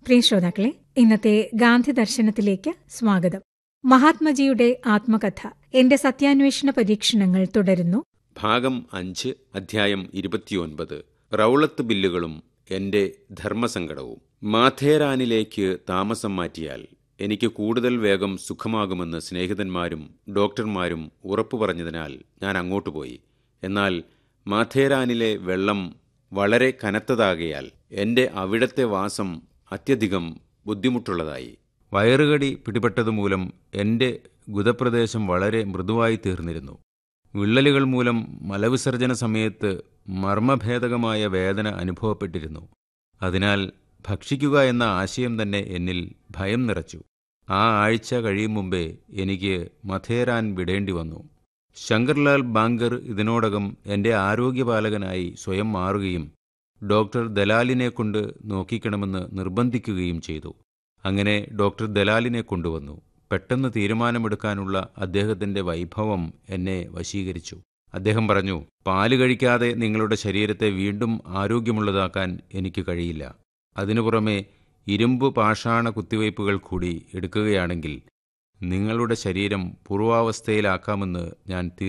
പ്രിയ ശ്രോതാക്കളെ ഇന്നത്തെ ഗാന്ധി ദർശനത്തിലേക്ക് സ്വാഗതം മഹാത്മജിയുടെ ആത്മകഥ എന്റെ സത്യാന്വേഷണ പരീക്ഷണങ്ങൾ തുടരുന്നു ഭാഗം അഞ്ച് അധ്യായം ഇരുപത്തിയൊൻപത് റൗളത്ത് ബില്ലുകളും എന്റെ ധർമ്മസങ്കടവും മാഥേരാനിലേക്ക് താമസം മാറ്റിയാൽ എനിക്ക് കൂടുതൽ വേഗം സുഖമാകുമെന്ന് സ്നേഹിതന്മാരും ഡോക്ടർമാരും ഉറപ്പു പറഞ്ഞതിനാൽ ഞാൻ അങ്ങോട്ട് പോയി എന്നാൽ മാഥേരാനിലെ വെള്ളം വളരെ കനത്തതാകയാൽ എൻ്റെ അവിടത്തെ വാസം അത്യധികം ബുദ്ധിമുട്ടുള്ളതായി വയറുകടി പിടിപെട്ടതുമൂലം എൻ്റെ ഗുദപ്രദേശം വളരെ മൃദുവായി തീർന്നിരുന്നു വിള്ളലുകൾ മൂലം മലവിസർജന സമയത്ത് മർമ്മഭേദകമായ വേദന അനുഭവപ്പെട്ടിരുന്നു അതിനാൽ ഭക്ഷിക്കുക എന്ന ആശയം തന്നെ എന്നിൽ ഭയം നിറച്ചു ആ ആഴ്ച കഴിയും മുമ്പേ എനിക്ക് മഥേരാൻ വിടേണ്ടി വന്നു ശങ്കർലാൽ ബാങ്കർ ഇതിനോടകം എൻ്റെ ആരോഗ്യപാലകനായി സ്വയം മാറുകയും ഡോക്ടർ ദലാലിനെ കൊണ്ട് നോക്കിക്കണമെന്ന് നിർബന്ധിക്കുകയും ചെയ്തു അങ്ങനെ ഡോക്ടർ ദലാലിനെ കൊണ്ടുവന്നു പെട്ടെന്ന് തീരുമാനമെടുക്കാനുള്ള അദ്ദേഹത്തിന്റെ വൈഭവം എന്നെ വശീകരിച്ചു അദ്ദേഹം പറഞ്ഞു പാല് കഴിക്കാതെ നിങ്ങളുടെ ശരീരത്തെ വീണ്ടും ആരോഗ്യമുള്ളതാക്കാൻ എനിക്ക് കഴിയില്ല അതിനു പുറമെ ഇരുമ്പ് പാഷാണ കുത്തിവയ്പ്പുകൾ കൂടി എടുക്കുകയാണെങ്കിൽ നിങ്ങളുടെ ശരീരം പൂർവാവസ്ഥയിലാക്കാമെന്ന് ഞാൻ